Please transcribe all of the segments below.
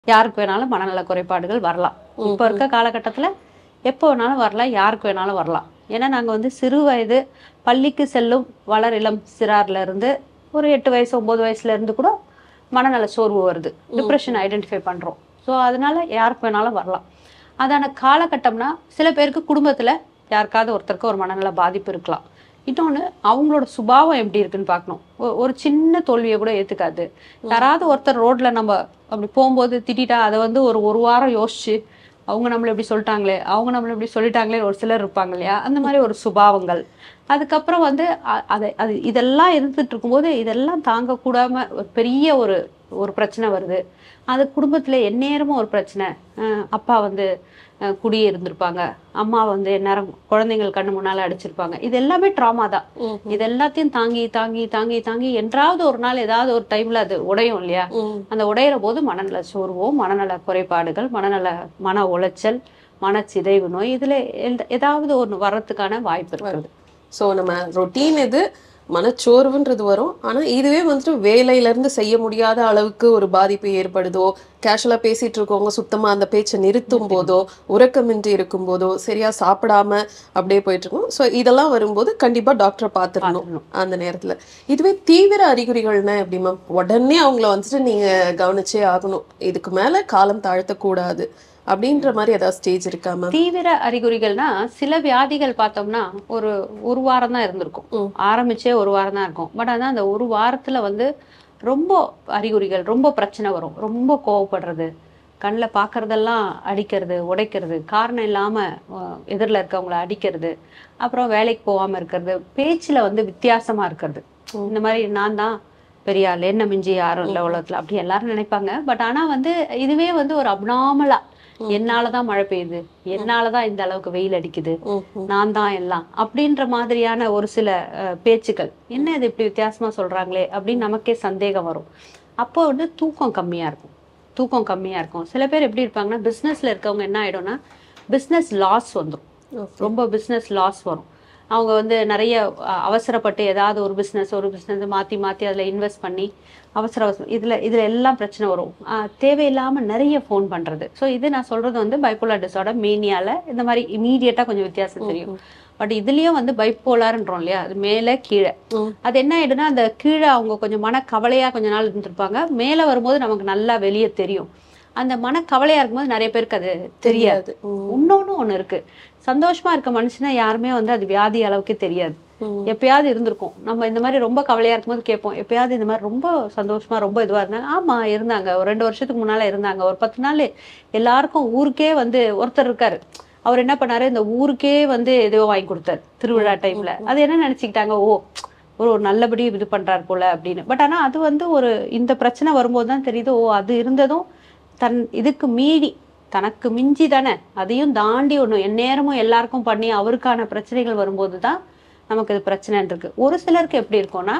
யாருக்கு வேணாலும் மனநல குறைபாடுகள் வரலாம் இப்போ இருக்க காலகட்டத்துல எப்போ வேணாலும் வரலாம் யாருக்கு வேணாலும் வரலாம் ஏன்னா நாங்க வந்து சிறு வயது பள்ளிக்கு செல்லும் வளர் இளம் சிறார்ல இருந்து ஒரு எட்டு வயசு ஒன்பது வயசுல இருந்து கூட மனநல சோர்வு வருது டிப்ரெஷன் ஐடென்டிஃபை பண்றோம் ஸோ அதனால யாருக்கு வேணாலும் வரலாம் அதான காலகட்டம்னா சில பேருக்கு குடும்பத்துல யாருக்காவது ஒருத்தருக்கு ஒரு மனநல பாதிப்பு இருக்கலாம் இன்னொன்னு அவங்களோட சுபாவம் எப்படி இருக்குன்னு பார்க்கணும் ஒ- ஒரு சின்ன தோல்வியை கூட ஏத்துக்காது யாராவது ஒருத்தர் ரோட்ல நம்ம அப்படி போகும்போது திட்டிட்டா அதை வந்து ஒரு ஒரு வாரம் யோசிச்சு அவங்க நம்மள இப்படி சொல்லிட்டாங்களே அவங்க நம்மள இப்படி சொல்லிட்டாங்களே ஒரு சிலர் இருப்பாங்க இல்லையா அந்த மாதிரி ஒரு சுபாவங்கள் அதுக்கப்புறம் வந்து அ- அதை அது இதெல்லாம் இருந்துட்டு இருக்கும்போது இதெல்லாம் தாங்க கூடாம ஒரு பெரிய ஒரு ஒரு பிரச்சனை வருது அது குடும்பத்துல எந்நேரமும் ஒரு பிரச்சனை அஹ் அப்பா வந்து அஹ் குடியே இருந்திருப்பாங்க அம்மா வந்து எந்நேரம் குழந்தைங்கள் கண்ணு முன்னால அடிச்சிருப்பாங்க இது எல்லாமே ட்ராமா தான் இது எல்லாத்தையும் தாங்கி தாங்கி தாங்கி தாங்கி என்றாவது ஒரு நாள் ஏதாவது ஒரு டைம்ல அது உடையும் இல்லையா அந்த உடையிற போது மனநல சோர்வோ மனநல குறைபாடுகள் மனநல மன உளைச்சல் மனச்சிதைவு நோய் இதுல எந்த- ஏதாவது ஒண்ணு வர்றதுக்கான வாய்ப்பு இருக்குது ஸோ நம்ம ரொட்டீன் இது மனச்சோர்வுன்றது வரும் ஆனா இதுவே வந்துட்டு வேலையில இருந்து செய்ய முடியாத அளவுக்கு ஒரு பாதிப்பு ஏற்படுதோ கேஷுவலா பேசிட்டு இருக்கவங்க சுத்தமா அந்த பேச்சை நிறுத்தும் போதோ உறக்கமின்றி இருக்கும் போதோ சரியா சாப்பிடாம அப்படியே போயிட்டு இருக்கும் ஸோ இதெல்லாம் வரும்போது கண்டிப்பா டாக்டரை பார்த்துடணும் பார்த்துடணும். அந்த நேரத்துல இதுவே தீவிர அறிகுறிகள்னா எப்படி மேம் உடனே அவங்கள வந்துட்டு நீங்க கவனிச்சே ஆகணும் இதுக்கு மேல காலம் தாழ்த்தக்கூடாது அப்படின்ற மாதிரி ஏதாவது ஸ்டேஜ் இருக்கா மேம் தீவிர அறிகுறிகள்னா சில வியாதிகள் பார்த்தோம்னா ஒரு ஒரு வாரம் தான் இருந்திருக்கும் ம். ஆரம்பிச்சே ஒரு வாரம் தான் இருக்கும் பட் ஆனா அந்த ஒரு வாரத்துல வந்து ரொம்ப அறிகுறிகள் ரொம்ப பிரச்சனை வரும் ரொம்ப கோவப்படுறது கண்ணில் பார்க்கறதெல்லாம் அடிக்கிறது உடைக்கிறது காரணம் இல்லாம அஹ், எதிரில் இருக்கவங்கள அடிக்கிறது அப்புறம் வேலைக்கு போகாம இருக்கிறது பேச்சுல வந்து வித்தியாசமா இருக்கிறது ம். இந்த மாதிரி நான் தான் பெரிய ஆள் என்ன மிஞ்சி யாரும் இல்லை உலகத்துல அப்படி எல்லாரும் நினைப்பாங்க பட் ஆனா வந்து இதுவே வந்து ஒரு அப்நார்மலா என்னாலதான் மழை பெய்யுது என்னாலதான் இந்த அளவுக்கு வெயில் அடிக்குது ம், ம். நான் தான் எல்லாம் அப்படின்ற மாதிரியான ஒரு சில அஹ், பேச்சுக்கள் என்ன இது இப்படி வித்தியாசமா சொல்றாங்களே அப்படின்னு நமக்கே சந்தேகம் வரும் அப்போ வந்து தூக்கம் கம்மியா இருக்கும் தூக்கம் கம்மியா இருக்கும் சில பேர் எப்படி இருப்பாங்கன்னா பிசினஸ்ல இருக்கவங்க என்ன ஆயிடும்னா பிசினஸ் லாஸ் வந்துடும் Okay. ரொம்ப பிசினஸ் லாஸ் வரும் அவங்க வந்து நிறைய அஹ், அவசரப்பட்டு ஏதாவது ஒரு பிசினஸ் ஒரு பிசினஸ் மாத்தி மாத்தி அதுல இன்வெஸ்ட் பண்ணி அவசர அவசரம் இதுல இதுல எல்லாம் பிரச்சனை வரும் அஹ், தேவையில்லாம நிறைய ஃபோன் பண்றது ஸோ இது நான் சொல்றது வந்து பைப்போலார் டிசார்டர் மேனியால இந்த மாதிரி இமீடியட்டா கொஞ்சம் வித்தியாசம் தெரியும் பட் இதுலயும் வந்து பைப்போலார்ன்றோம் இல்லையா அது மேல கீழே ம். அது என்ன ஆயிடுனா அந்த கீழே அவங்க கொஞ்சம் மன கவலையா கொஞ்ச நாள் இருந்திருப்பாங்க மேல வரும்போது நமக்கு நல்லா வெளியே தெரியும் அந்த மன கவலையா இருக்கும்போது நிறைய பேருக்கு அது தெரியாது ம். இன்னொன்னு ஒண்ணு இருக்கு சந்தோஷமா இருக்க மனுஷனா யாருமே வந்து அது வியாதி அளவுக்கே தெரியாது ம். எப்பயாவது இருந்திருக்கும் நம்ம இந்த மாதிரி ரொம்ப கவலையா இருக்கும்போது கேட்போம் எப்பயாவது இந்த மாதிரி ரொம்ப சந்தோஷமா ரொம்ப இதுவா இருந்தாங்க ஆமா இருந்தாங்க ஒரு ரெண்டு வருஷத்துக்கு முன்னால இருந்தாங்க ஒரு பத்து நாள் எல்லாருக்கும் ஊருக்கே வந்து ஒருத்தர் இருக்காரு அவர் என்ன பண்ணாரு இந்த ஊருக்கே வந்து ஏதோ வாங்கி கொடுத்தாரு திருவிழா டைம்ல அது என்ன நினைச்சுக்கிட்டாங்க ஓ ஒரு ஒரு நல்லபடி இது பண்றாரு போல அப்படின்னு பட் ஆனா அது வந்து ஒரு இந்த பிரச்சனை வரும்போது தான் தெரியுது ஓ அது இருந்ததும் தன் இதுக்கு மீறி தனக்கு மிஞ்சி தானே அதையும் தாண்டி ஒண்ணு எந்நேரமும் எல்லாருக்கும் பண்ணி அவருக்கான பிரச்சனைகள் வரும்போது தான் நமக்கு இது பிரச்சனை இருக்கு ஒரு சிலருக்கு எப்படி இருக்கும்னா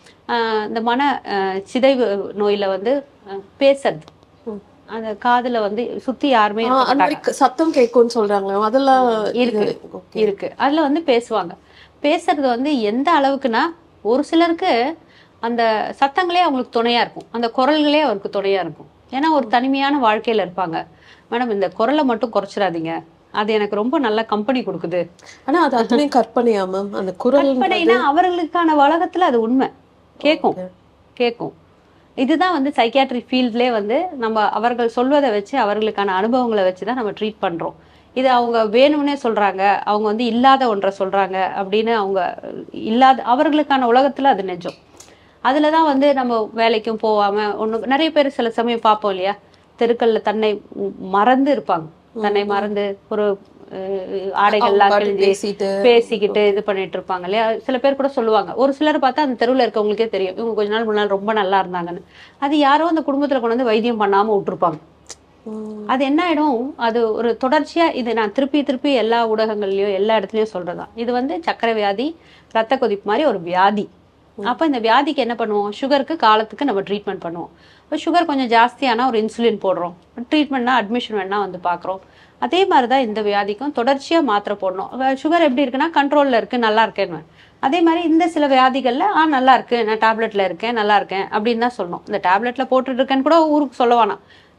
ஆஹ் இந்த மன ஆஹ் சிதைவு நோயில வந்து ஆஹ் பேசுறது ம். அந்த காதுல வந்து சுத்தி யாருமே ஆ, இருக்க அந்த மாட்டாங்க. மாதிரி க- சத்தம் கேட்கும்னு சொல்றாங்க அதெல்லாம் இருக்கு. இது- okay. இருக்கு அதுல வந்து பேசுவாங்க பேசுறது வந்து எந்த அளவுக்குன்னா ஒரு சிலருக்கு அந்த சத்தங்களே அவங்களுக்கு துணையா இருக்கும் அந்த குரல்களே அவருக்கு துணையா இருக்கும் ஏன்னா ஒரு தனிமையான வாழ்க்கையில இருப்பாங்க மேடம் இந்த குரலை மட்டும் குறைச்சிடாதீங்க அது எனக்கு ரொம்ப நல்ல கம்பெனி கொடுக்குது ஆனா அது அத்தனை கற்பனையா மேம் அந்த குரல் கற்பனைனா அவர்களுக்கான உலகத்துல அது உண்மை கேட்கும் கேட்கும் இதுதான் வந்து சைக்கியாட்ரி ஃபீல்ட்லேயே வந்து நம்ம அவர்கள் சொல்வதை வச்சு அவர்களுக்கான அனுபவங்களை வச்சு தான் நம்ம ட்ரீட் பண்றோம் இது அவங்க வேணும்னே சொல்றாங்க அவங்க வந்து இல்லாத ஒன்றை சொல்றாங்க அப்படின்னு அவங்க இல்லாத அவர்களுக்கான உலகத்துல அது நிஜம் அதுல தான் வந்து நம்ம வேலைக்கும் போகாம ஒண்ணு நிறைய பேர் சில சமயம் பார்ப்போம் இல்லையா தெருக்கல்ல தன்னை மறந்து இருப்பாங்க தன்னை மறந்து ஒரு அஹ், ஆடைகள்லாம் பாட்டு கிழிஞ்சு பேசிட்டு பேசிக்கிட்டு இது பண்ணிட்டு இருப்பாங்க இல்லையா சில பேர் கூட சொல்லுவாங்க ஒரு சிலர் பார்த்தா அந்த தெருவில் இருக்கவங்களுக்கே தெரியும் இவங்க கொஞ்ச நாள் முன்னாள் ரொம்ப நல்லா இருந்தாங்கன்னு அது யாரோ அந்த குடும்பத்துல கொண்டு வந்து வைத்தியம் பண்ணாம விட்டுருப்பாங்க ம். அது என்ன ஆயிடும் அது ஒரு தொடர்ச்சியா இது நான் திருப்பி திருப்பி எல்லா ஊடகங்கள்லயும் எல்லா இடத்துலயும் சொல்றதா இது வந்து சக்கரை வியாதி ரத்த கொதிப்பு மாதிரி ஒரு வியாதி அப்ப இந்த வியாதிக்கு என்ன பண்ணுவோம் சுகருக்கு காலத்துக்கு நம்ம ட்ரீட்மெண்ட் பண்ணுவோம் இப்போ சுகர் கொஞ்சம் ஜாஸ்தியானா ஒரு இன்சுலின் போடுறோம் ட்ரீட்மெண்ட்னா அட்மிஷன் வேணா வந்து பார்க்குறோம் அதே மாதிரி தான் இந்த வியாதிக்கும் தொடர்ச்சியா மாத்திரை போடணும் சுகர் எப்படி இருக்குன்னா கண்ட்ரோல்ல இருக்கு நல்லா இருக்கேன்னு அதே மாதிரி இந்த சில வியாதிகள்ல ஆ நல்லா இருக்கு நான் டேப்லெட்ல இருக்கேன் நல்லா இருக்கேன் அப்படின்னு தான் சொல்லணும் இந்த டேப்லெட்ல போட்டுட்டு இருக்கேன்னு கூட ஊருக்கு சொல்ல வேணாம்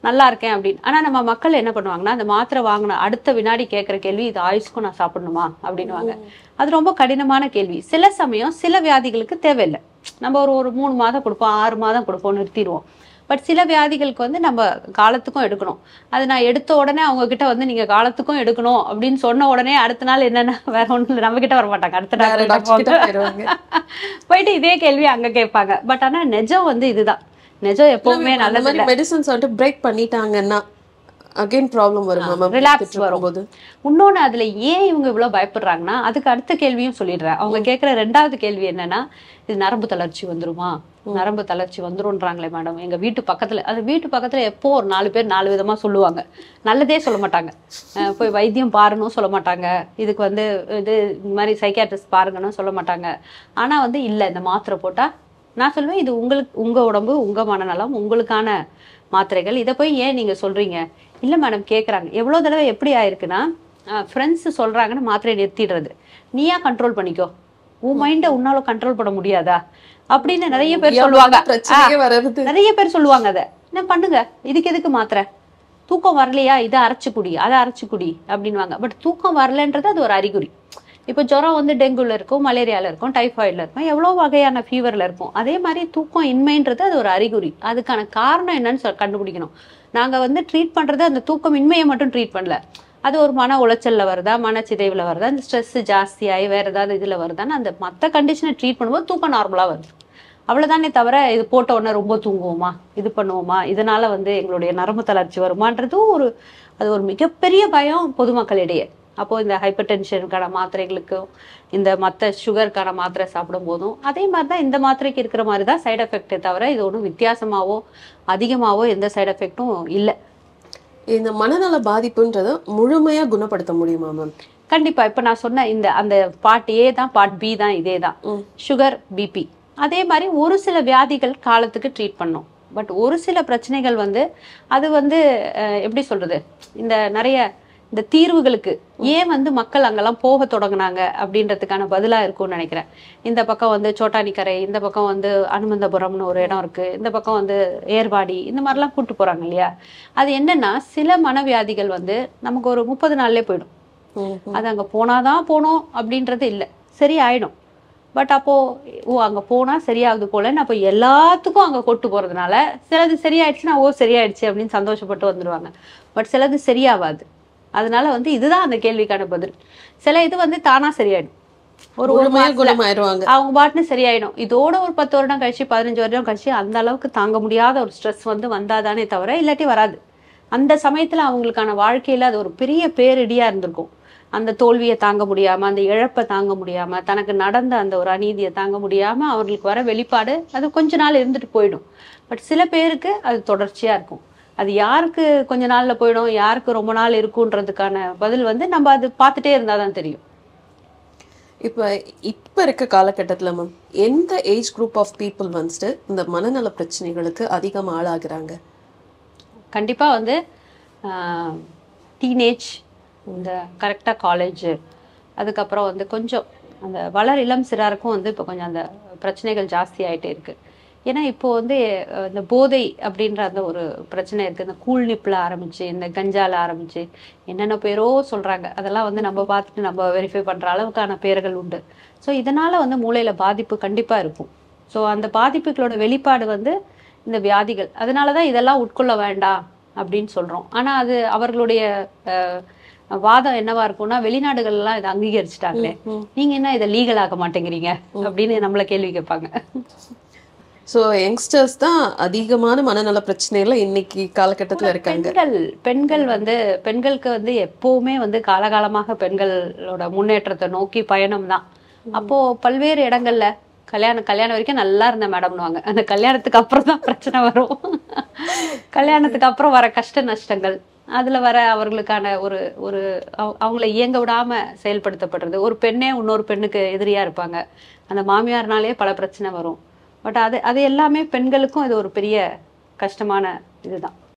நல்லா இருக்கேன் அப்படின்னு ஆனா நம்ம மக்கள் என்ன பண்ணுவாங்கன்னா அந்த மாத்திரை வாங்கின அடுத்த வினாடி கேட்குற கேள்வி இது ஆயுஷ்க்கும் நான் சாப்பிடணுமா அப்படின்னுவாங்க அது ரொம்ப கடினமான கேள்வி சில சமயம் சில வியாதிகளுக்கு தேவையில்லை நம்ம ஒரு ஒரு மூணு மாதம் கொடுப்போம் ஆறு மாதம் கொடுப்போம் நிறுத்திடுவோம் பட் சில வியாதிகளுக்கு வந்து நம்ம காலத்துக்கும் எடுக்கணும் அது நான் எடுத்த உடனே அவங்க கிட்ட வந்து நீங்க காலத்துக்கும் எடுக்கணும் அப்படின்னு சொன்ன உடனே அடுத்த நாள் என்னன்னா வேற ஒண்ணும் இல்லை நம்ம கிட்ட வர மாட்டாங்க அடுத்த வேற நாள் டாக்டர் கிட்ட போயிருவாங்க போயிட்டு இதே கேள்வி அங்க கேட்பாங்க பட் ஆனா நிஜம் வந்து இதுதான் நிஜம் எப்பவுமே அந்த நல்லது மாதிரி மெடிசன்ஸ் வந்துட்டு பிரேக் பண்ணிட்டாங்கன்னா அகைன் ப்ராப்ளம் வருமா மேம் ரிலாக்ஸ் வரும் போது இன்னொன்னு அதுல ஏன் இவங்க இவ்வளவு பயப்படுறாங்கன்னா அதுக்கு அடுத்த கேள்வியும் சொல்லிடுறேன் அவங்க கேட்கிற ரெண்டாவது கேள்வி என்னன்னா இது நரம்பு தளர்ச்சி வந்துருமா நரம்பு தளர்ச்சி வந்துரும்ன்றாங்களே மேடம் எங்க வீட்டு பக்கத்துல அது வீட்டு பக்கத்துல எப்போ ஒரு நாலு பேர் நாலு விதமா சொல்லுவாங்க நல்லதே சொல்ல மாட்டாங்க அஹ் போய் வைத்தியம் பாருன்னு சொல்ல மாட்டாங்க இதுக்கு வந்து இது இந்த மாதிரி சைக்காட்ரிஸ்ட் பாருங்கன்னு சொல்ல மாட்டாங்க ஆனா வந்து இல்ல இந்த மாத்திரை போட்டா நான் சொல்லுவேன் இது உங்களுக்கு உங்க உடம்பு உங்க மனநலம் உங்களுக்கான மாத்திரைகள் இதை போய் ஏன் நீங்க சொல்றீங்க இல்ல மேடம் கேக்குறாங்க எவ்வளவு தடவை எப்படி ஆயிருக்குன்னா ஃப்ரெண்ட்ஸ் சொல்றாங்கன்னு மாத்திரையை நிறுத்திடுறது நீயா கண்ட்ரோல் பண்ணிக்கோ உன் மைண்டை உன்னால கண்ட்ரோல் பண்ண முடியாதா அப்படின்னு நிறைய பேர் சொல்லுவாங்க பிரச்சனையே வர்றது நிறைய பேர் சொல்லுவாங்க அதை என்ன பண்ணுங்க இதுக்கு எதுக்கு மாத்திரை தூக்கம் வரலையா இதை அரைச்சு குடி அதை அரைச்சு குடி அப்படின்வாங்க பட் தூக்கம் வரலன்றது அது ஒரு அறிகுறி இப்போ ஜுரம் வந்து டெங்குல இருக்கும் மலேரியால இருக்கும் டைஃபாய்டில் இருக்கும் எவ்வளோ வகையான ஃபீவர்ல இருக்கும் அதே மாதிரி தூக்கம் இன்மைன்றது அது ஒரு அறிகுறி அதுக்கான காரணம் என்னன்னு சொல் கண்டுபிடிக்கணும் நாங்க வந்து ட்ரீட் பண்றது அந்த தூக்கம் இன்மையை மட்டும் ட்ரீட் பண்ணல அது ஒரு மன உளைச்சல்ல வருதா மனச்சிதைவுல வருதா இந்த ஸ்ட்ரெஸ் ஜாஸ்தியாகி வேற ஏதாவது இதுல வருதான்னு அந்த மற்ற கண்டிஷனை ட்ரீட் பண்ணும்போது தூக்கம் நார்மலா வருது அவ்வளவுதானே தவிர இது போட்ட உடனே ரொம்ப தூங்குவோமா இது பண்ணுவோமா இதனால வந்து எங்களுடைய நரம்பு தளர்ச்சி வருமான்றதும் ஒரு அது ஒரு மிகப்பெரிய பயம் பொதுமக்களிடையே அப்போ இந்த ஹைப்பர் டென்ஷனுக்கான மாத்திரைகளுக்கும் இந்த மற்ற சுகருக்கான மாத்திரை சாப்பிடும் போதும் அதே மாதிரி தான் இந்த மாத்திரைக்கு இருக்கிற மாதிரி தான் சைடு எஃபெக்டே தவிர இது ஒன்றும் வித்தியாசமாவோ அதிகமாவோ எந்த சைடு எஃபெக்ட்டும் இல்லை இந்த மனநல பாதிப்புன்றத முழுமையா குணப்படுத்த முடியுமா மேம் கண்டிப்பா இப்ப நான் சொன்ன இந்த அந்த பார்ட் ஏ தான் பார்ட் பி தான் இதே தான் ம். சுகர் பிபி அதே மாதிரி ஒரு சில வியாதிகள் காலத்துக்கு ட்ரீட் பண்ணோம் பட் ஒரு சில பிரச்சனைகள் வந்து அது வந்து அஹ், எப்படி சொல்றது இந்த நிறைய இந்த தீர்வுகளுக்கு ஏன் வந்து மக்கள் அங்கெல்லாம் போக தொடங்குனாங்க அப்படின்றதுக்கான பதிலா இருக்கும்னு நினைக்கிறேன் இந்த பக்கம் வந்து சோட்டானிக்கரை இந்த பக்கம் வந்து அனுமந்தபுரம்னு ஒரு இடம் இருக்கு இந்த பக்கம் வந்து ஏர்வாடி இந்த மாதிரிலாம் கூட்டு போறாங்க இல்லையா அது என்னன்னா சில மனவியாதிகள் வந்து நமக்கு ஒரு முப்பது நாள்லயே போயிடும் அது அங்க போனாதான் போகணும் அப்படின்றது இல்லை சரி ஆயிடும் பட் அப்போ ஓ அங்க போனா சரியாகுது போலன்னு அப்போ எல்லாத்துக்கும் அங்க கொட்டு போறதுனால சிலது சரியாயிடுச்சுன்னா ஓ சரியாயிடுச்சு அப்படின்னு சந்தோஷப்பட்டு வந்துடுவாங்க பட் சிலது சரியாவாது அதனால வந்து இதுதான் அந்த கேள்விக்கான பதில் சில இது வந்து தானா சரியாயிடும் ஒரு ஒரு முழுமையா மாசத்துல குணமாயிருவாங்க அவங்க பாட்டுன்னு சரியாயிடும் இதோட ஒரு பத்து வருடம் கழிச்சு பதினஞ்சு வருடம் கழிச்சு அந்த அளவுக்கு தாங்க முடியாத ஒரு ஸ்ட்ரெஸ் வந்து வந்தாதானே தவிர இல்லாட்டி வராது அந்த சமயத்துல அவங்களுக்கான வாழ்க்கையில அது ஒரு பெரிய பேரிடியா இருந்திருக்கும் அந்த தோல்வியை தாங்க முடியாம அந்த இழப்பை தாங்க முடியாம தனக்கு நடந்த அந்த ஒரு அநீதியை தாங்க முடியாம அவர்களுக்கு வர வெளிப்பாடு அது கொஞ்ச நாள் இருந்துட்டு போயிடும் பட் சில பேருக்கு அது தொடர்ச்சியா இருக்கும் அது யாருக்கு கொஞ்ச நாள்ல போயிடும் யாருக்கு ரொம்ப நாள் இருக்குன்றதுக்கான பதில் வந்து நம்ம அது பார்த்துட்டே இருந்தாதான் தெரியும் இப்ப இப்ப இருக்க காலகட்டத்துல மேம் எந்த ஏஜ் குரூப் ஆஃப் பீப்புள் வந்துட்டு இந்த மனநல பிரச்சனைகளுக்கு அதிகம் ஆளாகிறாங்க கண்டிப்பா வந்து டீனேஜ் இந்த கரெக்டாக காலேஜ் அதுக்கப்புறம் வந்து கொஞ்சம் அந்த வளர் இளம் சிறாருக்கும் வந்து இப்போ கொஞ்சம் அந்த பிரச்சனைகள் ஜாஸ்தி ஆயிட்டே இருக்கு ஏன்னா இப்போ வந்து அஹ், இந்த போதை அப்படின்ற அந்த ஒரு பிரச்சனை இருக்கு இந்த கூழ் நிப்பில் ஆரம்பிச்சு இந்த கஞ்சால ஆரம்பிச்சு என்னென்ன பேரோ சொல்றாங்க அதெல்லாம் வந்து நம்ம பார்த்துட்டு நம்ம வெரிஃபை பண்ற அளவுக்கான பேர்கள் உண்டு ஸோ இதனால வந்து மூளையில பாதிப்பு கண்டிப்பா இருக்கும் ஸோ அந்த பாதிப்புகளோட வெளிப்பாடு வந்து இந்த வியாதிகள் அதனால தான் இதெல்லாம் உட்கொள்ள வேண்டாம் அப்படின்னு சொல்றோம் ஆனா அது அவர்களுடைய அஹ், வாதம் என்னவா இருக்கும்னா வெளிநாடுகள் எல்லாம் இதை அங்கீகரிச்சுட்டாங்களே நீங்க என்ன இதை லீகல் ஆக்க மாட்டேங்கிறீங்க அப்படின்னு நம்மள கேள்வி கேட்பாங்க சோ யங்ஸ்டர்ஸ் தான் அதிகமான மனநல பிரச்சனையில இன்னைக்கு காலகட்டத்துல இருக்காங்க பெண்கள் பெண்கள் வந்து பெண்களுக்கு வந்து எப்பவுமே வந்து காலகாலமாக பெண்களோட முன்னேற்றத்தை நோக்கி பயணம் தான் அப்போ பல்வேறு இடங்கள்ல கல்யாணம் கல்யாணம் வரைக்கும் நல்லா இருந்த மேடம்னுவாங்க அந்த கல்யாணத்துக்கு அப்புறம் தான் பிரச்சனை வரும் கல்யாணத்துக்கு அப்புறம் வர கஷ்ட நஷ்டங்கள் அதுல வர அவர்களுக்கான ஒரு ஒரு அவ- அவங்கள இயங்க விடாம செயல்படுத்தப்படுறது ஒரு பெண்ணே இன்னொரு பெண்ணுக்கு எதிரியா இருப்பாங்க அந்த மாமியார்னாலே பல பிரச்சனை வரும் பட் அது அது எல்லாமே பெண்களுக்கும் இது ஒரு பெரிய கஷ்டமான இதுதான்